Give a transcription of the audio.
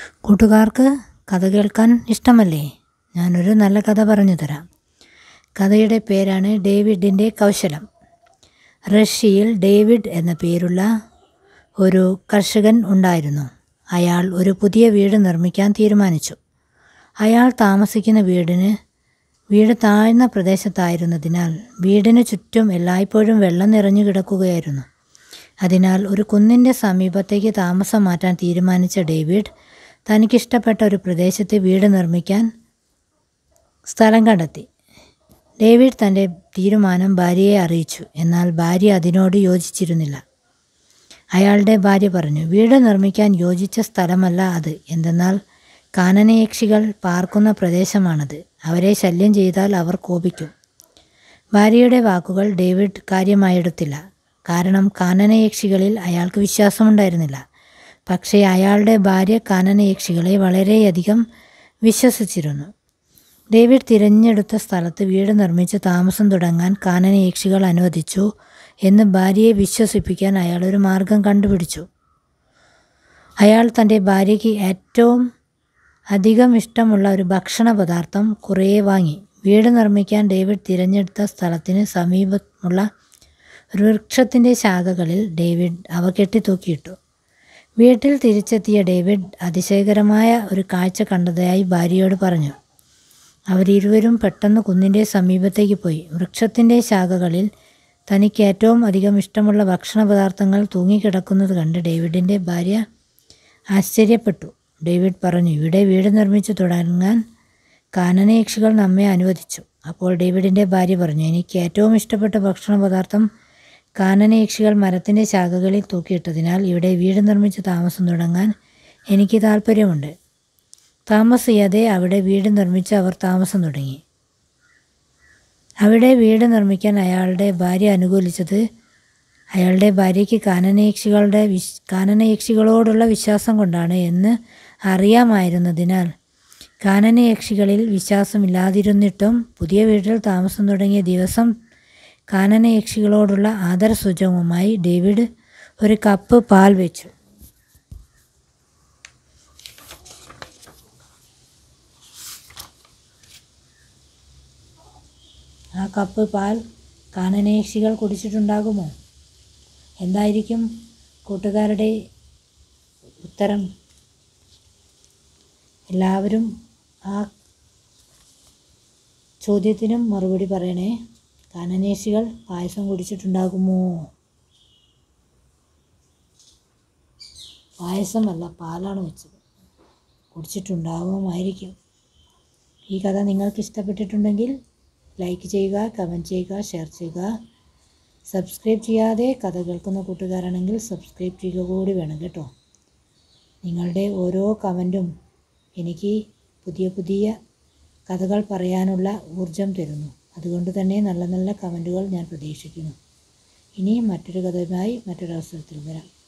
കൂട്ടുകാർക്ക് കഥ കേൾക്കാൻ ഇഷ്ടമല്ലേ ഞാനൊരു നല്ല കഥ പറഞ്ഞു തരാം കഥയുടെ പേരാണ് ഡേവിഡിൻ്റെ കൗശലം റഷ്യയിൽ ഡേവിഡ് എന്ന പേരുള്ള ഒരു കർഷകൻ ഉണ്ടായിരുന്നു അയാൾ ഒരു പുതിയ വീട് നിർമ്മിക്കാൻ തീരുമാനിച്ചു അയാൾ താമസിക്കുന്ന വീടിന് വീട് താഴ്ന്ന പ്രദേശത്തായിരുന്നതിനാൽ വീടിന് ചുറ്റും എല്ലായ്പ്പോഴും വെള്ളം നിറഞ്ഞു കിടക്കുകയായിരുന്നു അതിനാൽ ഒരു കുന്നിൻ്റെ സമീപത്തേക്ക് താമസം മാറ്റാൻ തീരുമാനിച്ച ഡേവിഡ് തനിക്കിഷ്ടപ്പെട്ട ഒരു പ്രദേശത്ത് വീട് നിർമ്മിക്കാൻ സ്ഥലം കണ്ടെത്തി ഡേവിഡ് തൻ്റെ തീരുമാനം ഭാര്യയെ അറിയിച്ചു എന്നാൽ ഭാര്യ അതിനോട് യോജിച്ചിരുന്നില്ല അയാളുടെ ഭാര്യ പറഞ്ഞു വീട് നിർമ്മിക്കാൻ യോജിച്ച സ്ഥലമല്ല അത് എന്തെന്നാൽ കാനനയക്ഷികൾ പാർക്കുന്ന പ്രദേശമാണത് അവരെ ശല്യം ചെയ്താൽ അവർ കോപിക്കും ഭാര്യയുടെ വാക്കുകൾ ഡേവിഡ് കാര്യമായെടുത്തില്ല കാരണം കാനനയക്ഷികളിൽ അയാൾക്ക് വിശ്വാസമുണ്ടായിരുന്നില്ല പക്ഷേ അയാളുടെ ഭാര്യ കാനനയക്ഷികളെ വളരെയധികം വിശ്വസിച്ചിരുന്നു ഡേവിഡ് തിരഞ്ഞെടുത്ത സ്ഥലത്ത് വീട് നിർമ്മിച്ച് താമസം തുടങ്ങാൻ കാനനയക്ഷികൾ അനുവദിച്ചു എന്ന് ഭാര്യയെ വിശ്വസിപ്പിക്കാൻ അയാൾ ഒരു മാർഗം കണ്ടുപിടിച്ചു അയാൾ തൻ്റെ ഭാര്യയ്ക്ക് ഏറ്റവും അധികം ഇഷ്ടമുള്ള ഒരു ഭക്ഷണ പദാർത്ഥം കുറേ വാങ്ങി വീട് നിർമ്മിക്കാൻ ഡേവിഡ് തിരഞ്ഞെടുത്ത സ്ഥലത്തിന് സമീപമുള്ള ഒരു വൃക്ഷത്തിൻ്റെ ശാഖകളിൽ ഡേവിഡ് അവ കെട്ടിത്തൂക്കിയിട്ടു വീട്ടിൽ തിരിച്ചെത്തിയ ഡേവിഡ് അതിശയകരമായ ഒരു കാഴ്ച കണ്ടതായി ഭാര്യയോട് പറഞ്ഞു അവരിരുവരും പെട്ടെന്ന് കുന്നിൻ്റെ സമീപത്തേക്ക് പോയി വൃക്ഷത്തിൻ്റെ ശാഖകളിൽ തനിക്ക് ഏറ്റവും അധികം ഇഷ്ടമുള്ള ഭക്ഷണ പദാർത്ഥങ്ങൾ തൂങ്ങിക്കിടക്കുന്നത് കണ്ട് ഡേവിഡിൻ്റെ ഭാര്യ ആശ്ചര്യപ്പെട്ടു ഡേവിഡ് പറഞ്ഞു ഇവിടെ വീട് നിർമ്മിച്ചു തുടങ്ങാൻ കാനനയക്ഷികൾ നമ്മെ അനുവദിച്ചു അപ്പോൾ ഡേവിഡിൻ്റെ ഭാര്യ പറഞ്ഞു എനിക്ക് ഏറ്റവും ഇഷ്ടപ്പെട്ട ഭക്ഷണ പദാർത്ഥം കാനനയക്ഷികൾ മരത്തിൻ്റെ ശാഖകളിൽ തൂക്കിയിട്ടതിനാൽ ഇവിടെ വീട് നിർമ്മിച്ച് താമസം തുടങ്ങാൻ എനിക്ക് താല്പര്യമുണ്ട് താമസിയാതെ അവിടെ വീട് നിർമ്മിച്ച് അവർ താമസം തുടങ്ങി അവിടെ വീട് നിർമ്മിക്കാൻ അയാളുടെ ഭാര്യ അനുകൂലിച്ചത് അയാളുടെ ഭാര്യയ്ക്ക് കാനനയക്ഷികളുടെ വിശ് കാനനയക്ഷികളോടുള്ള വിശ്വാസം കൊണ്ടാണ് എന്ന് അറിയാമായിരുന്നതിനാൽ കാനനയക്ഷികളിൽ വിശ്വാസമില്ലാതിരുന്നിട്ടും പുതിയ വീട്ടിൽ താമസം തുടങ്ങിയ ദിവസം കാനനയക്ഷികളോടുള്ള ആദരസൂചകവുമായി ഡേവിഡ് ഒരു കപ്പ് പാൽ വെച്ചു ആ കപ്പ് പാൽ കാനനയക്ഷികൾ കുടിച്ചിട്ടുണ്ടാകുമോ എന്തായിരിക്കും കൂട്ടുകാരുടെ ഉത്തരം എല്ലാവരും ആ ചോദ്യത്തിനും മറുപടി പറയണേ കാനനേശികൾ പായസം കുടിച്ചിട്ടുണ്ടാകുമോ പായസമല്ല പാലാണ് വെച്ചത് കുടിച്ചിട്ടുണ്ടാവുമായിരിക്കും ഈ കഥ നിങ്ങൾക്ക് ഇഷ്ടപ്പെട്ടിട്ടുണ്ടെങ്കിൽ ലൈക്ക് ചെയ്യുക കമൻറ്റ് ചെയ്യുക ഷെയർ ചെയ്യുക സബ്സ്ക്രൈബ് ചെയ്യാതെ കഥ കേൾക്കുന്ന കൂട്ടുകാരാണെങ്കിൽ സബ്സ്ക്രൈബ് ചെയ്യുക കൂടി വേണം കേട്ടോ നിങ്ങളുടെ ഓരോ കമൻറ്റും എനിക്ക് പുതിയ പുതിയ കഥകൾ പറയാനുള്ള ഊർജം തരുന്നു അതുകൊണ്ട് തന്നെ നല്ല നല്ല കമൻറ്റുകൾ ഞാൻ പ്രതീക്ഷിക്കുന്നു ഇനിയും മറ്റൊരു കഥയുമായി മറ്റൊരു അവസരത്തിൽ വരാം